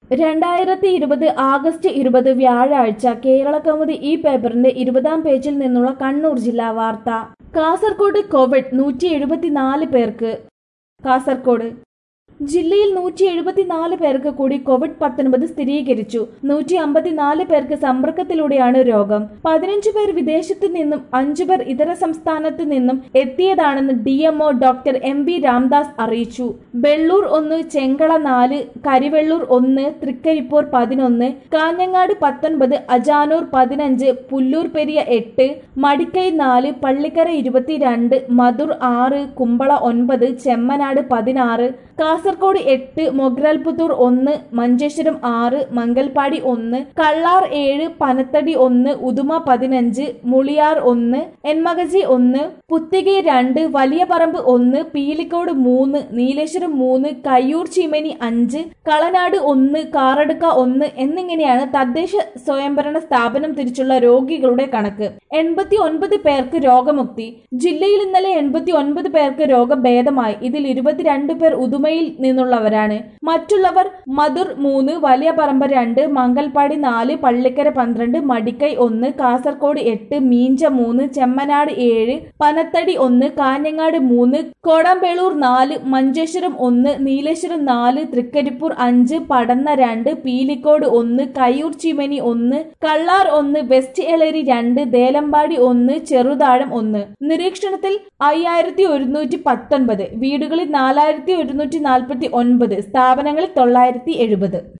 രണ്ടായിരത്തി ഇരുപത് ആഗസ്റ്റ് ഇരുപത് വ്യാഴാഴ്ച കേരളകൗമുദി ഈ പേപ്പറിന്റെ ഇരുപതാം പേജിൽ നിന്നുള്ള കണ്ണൂർ ജില്ലാ വാർത്ത കാസർകോട് കോവിഡ് നൂറ്റി എഴുപത്തിനാല് പേർക്ക് കാസർകോട് ജില്ലയിൽ നൂറ്റി എഴുപത്തിനാല് പേർക്ക് കൂടി കോവിഡ് പത്തൊൻപത് സ്ഥിരീകരിച്ചു നൂറ്റി അമ്പത്തിനാല് പേർക്ക് സമ്പർക്കത്തിലൂടെയാണ് രോഗം പതിനഞ്ച് പേർ വിദേശത്ത് നിന്നും അഞ്ചു പേർ ഇതര സംസ്ഥാനത്ത് നിന്നും എത്തിയതാണെന്ന് D MO doctor M V Ramdas അറിയിച്ചു വെള്ളൂർ ഒന്ന് ചെങ്കള നാല് കരിവെള്ളൂർ ഒന്ന് തൃക്കരിപ്പൂർ പതിനൊന്ന് കാഞ്ഞങ്ങാട് പത്തൊൻപത് അജാനൂർ പതിനഞ്ച് പുല്ലൂർ പെരിയ എട്ട് മടിക്കൈ നാല് പള്ളിക്കര ഇരുപത്തിരണ്ട് മധുർ ആറ് കുമ്പള ഒൻപത് ചെമ്മനാട് പതിനാറ് കാസർഗോഡ് എട്ട് മൊഗ്രാൽപുത്തൂർ ഒന്ന് മഞ്ചേശ്വരം ആറ് മംഗൽപാടി ഒന്ന് കള്ളാർ ഏഴ് പനത്തടി ഒന്ന് ഉദുമ പതിനഞ്ച് മുളിയാർ ഒന്ന് എൻമകജി ഒന്ന് പുത്തികை രണ്ട് വലിയ പറമ്പ് ഒന്ന് പീലിക്കോട് മൂന്ന് നീലേശ്വരം മൂന്ന് കയ്യൂർ ചീമനി അഞ്ച് കളനാട് ഒന്ന് കാറടുക്ക ഒന്ന് എന്നിങ്ങനെയാണ് തദ്ദേശ സ്വയംഭരണ സ്ഥാപനം തിരിച്ചുള്ള രോഗികളുടെ കണക്ക് എൺപത്തി ഒൻപത് പേർക്ക് രോഗമുക്തി ജില്ലയിൽ ഇന്നലെ എൺപത്തി ഒൻപത് പേർക്ക് രോഗഭേദമായി ഇതിൽ ഇരുപത്തിരണ്ട് പേർ ഉദുമയിൽ നിന്നുള്ളവരാണ് മറ്റുള്ളവർ മധുർ മൂന്ന് വലിയ പറമ്പ് രണ്ട് മംഗൽപാടി നാല് പള്ളിക്കര പന്ത്രണ്ട് മടിക്കൈ ഒന്ന് കാസർഗോഡ് എട്ട് മീഞ്ച മൂന്ന് ചെമ്മനാട് ഏഴ് പനത്തടി ഒന്ന് കാഞ്ഞങ്ങാട് മൂന്ന് കോടമ്പേളൂർ നാല് മഞ്ചേശ്വരം ഒന്ന് നീലേശ്വരം നാല് തൃക്കരിപ്പൂർ അഞ്ച് പടന്ന രണ്ട് പീലിക്കോട് ഒന്ന് കയ്യൂർ ചിമനി ഒന്ന് കള്ളാർ ഒന്ന് വെസ്റ്റ് എളേരി രണ്ട് ദേലമ്പാടി ഒന്ന് ചെറുതാഴം ഒന്ന് നിരീക്ഷണത്തിൽ അയ്യായിരത്തി ഒരുന്നൂറ്റി പത്തൊൻപത് വീടുകളിൽ നാലായിരത്തി ഒരുന്നൂറ്റി നാൽപ്പത്തി ഒൻപത് സ്ഥാപനങ്ങളിൽ തൊള്ളായിരത്തി എഴുപത്